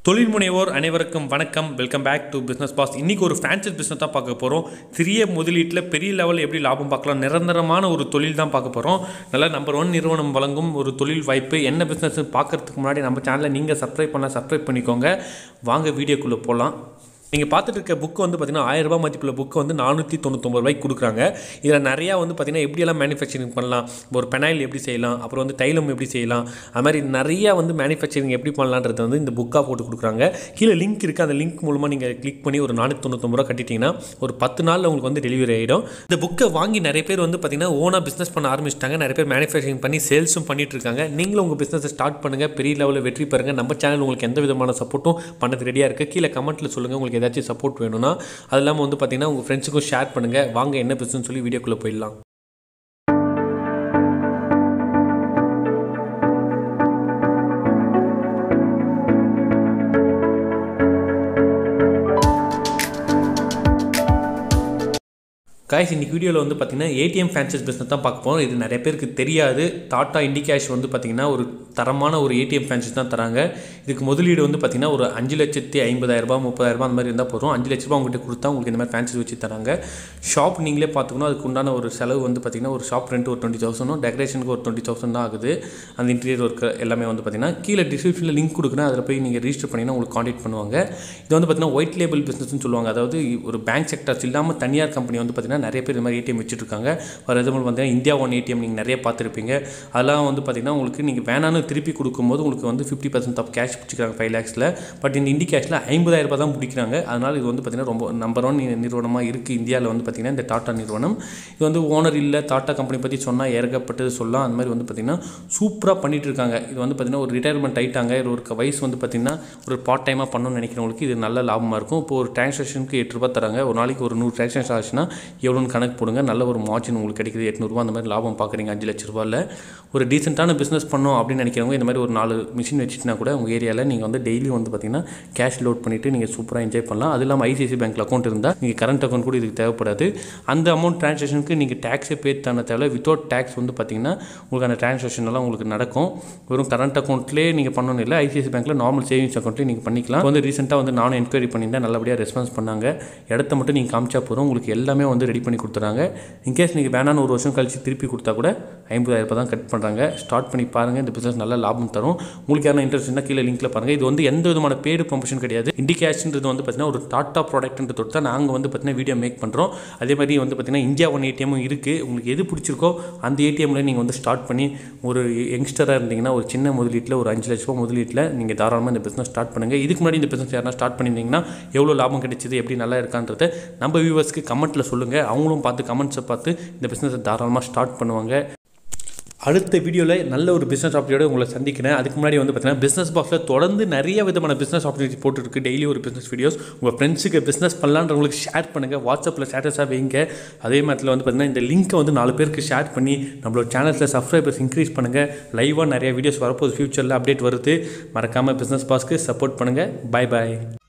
தொழில் முனைவோர் அனைவருக்கும் வணக்கம் welcome back to business boss இன்றைக்கி ஒரு ஃப்ரான்ச்சைஸ் பிஸ்னஸ் தான் பார்க்க போகிறோம் சிறிய முதலீட்டில் பெரிய லெவலில் எப்படி லாபம் பார்க்கலாம் நிரந்தரமான ஒரு தொழில் தான் பார்க்க போகிறோம் நல்ல நம்பர் ஒன் நிறுவனம் வழங்கும் ஒரு தொழில் வாய்ப்பு என்ன பிஸ்னஸ் பார்க்கறதுக்கு முன்னாடி நம்ம சேனலை நீங்கள் சப்ஸ்கிரைப் பண்ணால் சப்ஸ்கிரைப் பண்ணிக்கோங்க வாங்க வீடியோக்குள்ளே போகலாம் நீங்கள் பார்த்துட்டு இருக்க புக்கு வந்து பார்த்தீங்கன்னா ஆயிரம் ரூபாய் மதிப்புள்ள புக்கு வந்து நானூற்றி தொண்ணூத்தொம்பது ரூபாய்க்கு கொடுக்குறாங்க இதில் நிறையா வந்து பார்த்தீங்கன்னா எப்படியெல்லாம் மேனுஃபேக்சரிங் பண்ணலாம் இப்போ ஒரு பெனாயில் எப்படி செய்யலாம் அப்புறம் வந்து தைலம் எப்படி செய்யலாம் அது மாதிரி நிறையா வந்து மேனுஃபேக்சரிங் எப்படி பண்ணலான்றது வந்து இந்த புக்காக போட்டு கொடுக்குறாங்க கீழே லிங்க் இருக்குது அந்த லிங்க் மூலமாக நீங்கள் கிளிக் பண்ணி ஒரு நானூற்றி தொண்ணூத்தொம்பது ரூபா கட்டிட்டீங்கன்னா ஒரு பத்து நாளில் உங்களுக்கு வந்து டெலிவரி ஆகிடும் இந்த புக்கை வாங்கி நிறைய பேர் வந்து பார்த்தீங்கன்னா ஓனாக பிஸ்னஸ் பண்ண ஆரம்பிச்சிட்டாங்க நிறைய பேர் மேனுஃபேக்சரிங் பண்ணி சேல்ஸும் பண்ணிட்டு இருக்காங்க நீங்களும் உங்கள் பிஸ்னஸை ஸ்டார்ட் பண்ணுங்கள் பெரிய லெவலில் வெற்றி பெறுங்க நம்ம சேனல் உங்களுக்கு எந்த விதமான சப்போர்ட்டும் பண்ணது ரெடியாக இருக்குது கீழே கமெண்ட்டில் சொல்லுங்கள் உங்களுக்கு ஏதாச்சும் சப்போர்ட் வேணும்னா அது இல்லாமல் வந்து பார்த்தீங்கன்னா உங்கள் ஃப்ரெண்ட்ஸுக்கும் ஷேர் பண்ணுங்கள் வாங்க என்ன பிஸ்னஸ் சொல்லி வீடியோக்குள்ளே போயிடலாம் காய்ஸ் இன்னைக்கு வீடியோவில் வந்து பார்த்தீங்கன்னா ஏடிஎம் ஃப்ரான்ச்சைஸ் பிஸ்னஸ் தான் பார்க்க போகிறோம் இது நிறைய பேருக்கு தெரியாது டாட்டா இண்டிகேஷ் வந்து பார்த்தீங்கன்னா ஒரு தரமான ஒரு ஏடிஎம் ஃப்ரான்ச்சைஸ் தான் தராங்க இதுக்கு முதலீடு வந்து பார்த்தீங்கன்னா ஒரு அஞ்சு லட்சத்தி ஐம்பதாயிரரூபா முப்பதாயிரரூபா அந்த மாதிரி இருந்தால் போதும் அஞ்சு லட்ச ரூபா உங்கள்கிட்ட கொடுத்தா உங்களுக்கு இந்த மாதிரி ஃப்ரான்ச்சைஸ் வச்சு தராங்க ஷாப் நீங்களே பார்த்துக்கணும் அதுக்கு உண்டான ஒரு செலவு வந்து பார்த்தீங்கன்னா ஒரு ஷாப் ரெண்ட் ஒரு டுவெண்ட்டி தௌசண்டும் டெக்கரேஷனுக்கு ஒரு டுவெண்ட்டி தௌசண்ட் தான் ஆகுது அந்த இன்டீரியர் ஒர்க் எல்லாமே வந்து பார்த்தீங்கன்னா கீழே டிஸ்கிரிப்ஷனில் லிங்க் கொடுக்குறேன் அதில் போய் நீங்கள் ரிஜிஸ்டர் பண்ணிங்கன்னா உங்களுக்கு காண்டாக்ட் பண்ணுவாங்க இது வந்து பார்த்தீங்கன்னா ஒயிட் லேபிள் பிஸ்னஸ்னு சொல்லுவாங்க அதாவது ஒரு பேங்க் செக்டர்ஸ் இல்லாமல் தனியார் கம்பெனி வந்து பார்த்தீங்கன்னா நிறைய பேர் இந்த மாதிரி ஏடிஎம் வச்சுருக்காங்க ஃபார் எக்ஸாம்பிள் பார்த்தீங்கன்னா இந்தியா ஒன் ஏடிஎம் நீங்கள் நிறைய பார்த்துருப்பீங்க அதெல்லாம் வந்து பார்த்தீங்கன்னா உங்களுக்கு நீங்கள் வேணான்னு திருப்பி கொடுக்கும்போது உங்களுக்கு வந்து ஃபிஃப்டி பர்சன்ட் ஆஃப் கேஷ் பிடிச்சிக்கிறாங்க ஃபைவ் லேக்ஸில் பட் இந்த இண்டி கேஷில் ஐம்பதாயிரம் ரூபாய் தான் பிடிக்கிறாங்க அதனால் இது வந்து பார்த்தீங்கன்னா ரொம்ப நம்பர் ஒன் நிறுவனமாக இருக்குது இந்தியாவில் வந்து பார்த்தீங்கன்னா இந்த டாட்டா நிறுவனம் இது வந்து ஓனர் இல்லை டாட்டா கம்பெனி பற்றி சொன்னால் ஏற்கப்பட்டது சொல்லலாம் அந்த மாதிரி வந்து பார்த்தீங்கன்னா சூப்பராக பண்ணிட்டு இருக்காங்க இது வந்து பார்த்தீங்கன்னா ஒரு ரிட்டையர்மெண்ட் ஆயிட்டாங்க இது ஒரு க- வயசு வந்து பார்த்தீங்கன்னா ஒரு பார்ட் டைமாக பண்ணணும்னு நினைக்கிறவங்களுக்கு இது நல்ல லாபமாக இருக்கும் இப்போ ஒரு டிரான்சாக்ஷனுக்கு எட்டு ரூபா தராங்க ஒரு நாளைக்கு ஒரு நூறு டிரான்சாக்ஷன் ஆச்சுன்னா எவ்வளோன்னு கணக்கு போடுங்க நல்ல ஒரு மார்ஜின் உங்களுக்கு கிடைக்குது எட்நூறுபா அந்த மாதிரி லாபம் பார்க்குறீங்க அஞ்சு லட்ச ரூபாயில் ஒரு டீசெண்டான பிஸ்னஸ் பண்ணோம் அப்படின்னு நினைக்கிறவங்க இந்த மாதிரி ஒரு நாலு மிஷின் வச்சுட்டுனா கூட உங்கள் ஏரியாவில் நீங்கள் வந்து டெய்லி வந்து பார்த்தீங்கன்னா கேஷ் லோட் பண்ணிவிட்டு நீங்கள் சூப்பராக என்ஜாய் பண்ணலாம் அது இல்லாமல் ஐசிஐசி பேங்க்கில் அக்கௌண்ட் இருந்தால் நீங்கள் கரண்ட் அக்கௌண்ட் கூட இதுக்கு தேவைப்படாது அந்த அமௌண்ட் ட்ரான்சாக்ஷனுக்கு நீங்கள் டேக்ஸே பே பண்ண தேவை வித்தவுட் டேக்ஸ் வந்து பார்த்தீங்கன்னா உங்களுக்கு அந்த transaction எல்லாம் உங்களுக்கு நடக்கும் வெறும் கரண்ட் அக்கௌண்ட்லேயே நீங்கள் பண்ணணும் இல்லை ஐசிஐசி பேங்க்கில் நார்மல் சேவிங்ஸ் அக்கௌண்ட்லேயே நீங்கள் பண்ணிக்கலாம் இப்ப வந்து ரீசெண்டாக வந்து நானும் என்கொயரி பண்ணியிருந்தேன் நல்லபடியாக ரெஸ்பான்ஸ் பண்ணாங்க இடத்த மட்டும் நீங்கள் காமிச்சா போதும் உங்களுக்கு எல்லாமே வந்து ரெடி பண்ணி கொடுத்துறாங்க இன்கேஸ் நீங்கள் வேணான்னு ஒரு வருஷம் கழிச்சு திருப்பி கொடுத்தா கூட ஐம்பதாயிரம் ரூபாய் தான் கட் பண்ணுறாங்க ஸ்டார்ட் பண்ணி பாருங்கள் இந்த பிஸ்னஸ் நல்ல லாபம் தரும் உங்களுக்கு யாரும் இன்ட்ரெஸ்ட் இருந்தால் கீழே லிங்க்கில் பாருங்கள் இது வந்து எந்த விதமான பேடு ப்ரொமோஷன் கிடையாது இண்டிகேஷன்றது வந்து பார்த்தீங்கன்னா ஒரு டாட்டா ப்ராடக்ட்ன்றது தொட்டு தான் நாங்கள் வந்து பார்த்தீங்கன்னா வீடியோ மேக் பண்ணுறோம் அதே மாதிரி வந்து பார்த்தீங்கன்னா இந்தியா ஒன் ஏடிஎம்மும் இருக்குது உங்களுக்கு எது பிடிச்சிருக்கோ அந்த ஏடிஎம்ல நீங்கள் வந்து ஸ்டார்ட் பண்ணி ஒரு யங்ஸ்டராக இருந்தீங்கன்னா ஒரு சின்ன முதலீட்டில் ஒரு அஞ்சு லட்ச ரூபா முதலீட்டில் நீங்கள் தாராளமாக இந்த பிஸ்னஸ் ஸ்டார்ட் பண்ணுங்கள் இதுக்கு முன்னாடி இந்த பிஸ்னஸ் யாரா ஸ்டார்ட் பண்ணியிருந்தீங்கன்னா எவ்வளோ லாபம் கிடைச்சிது எப்படி நல்லா இருக்கான்றதை நம்ம வியூவர்ஸ்க்கு கமெண்ட்டில் சொல்லுங்கள் அவங்களும் பார்த்து கமெண்ட்ஸை பார்த்து இந்த பிஸ்னஸை தாராளமாக ஸ்டார்ட் பண்ணுவாங்க அடுத்த வீடியோவில் நல்ல ஒரு பிஸ்னஸ் ஆப்பர்ச்சுனிட்டியோட உங்களை சந்திக்கிறேன் அதுக்கு முன்னாடி வந்து பார்த்தீங்கன்னா பிஸ்னஸ் பாக்ஸில் தொடர்ந்து நிறைய விதமான பிஸ்னஸ் ஆப்பர்ச்சுனிட்டி போட்டுருக்கு டெய்லி ஒரு பிஸ்னஸ் வீடியோஸ் உங்கள் ஃப்ரெண்ட்ஸுக்கு பிஸ்னஸ் பண்ணலான்றவங்களுக்கு ஷேர் பண்ணுங்கள் வாட்ஸ்அப்பில் ஸ்டேட்டஸாக வைங்க அதே மாதிரி வந்து பார்த்தீங்கன்னா இந்த லிங்க்கை வந்து நாலு பேருக்கு ஷேர் பண்ணி நம்மளோட சேனல்ஸில் சப்ஸ்கிரைபர்ஸ் இன்க்ரீஸ் பண்ணுங்கள் லைவாக நிறைய வீடியோஸ் வரப்போகுது ஃபியூச்சரில் அப்டேட் வருது மறக்காமல் பிஸ்னஸ் பாஸ்க்கு சப்போர்ட் பண்ணுங்கள் பை பாய்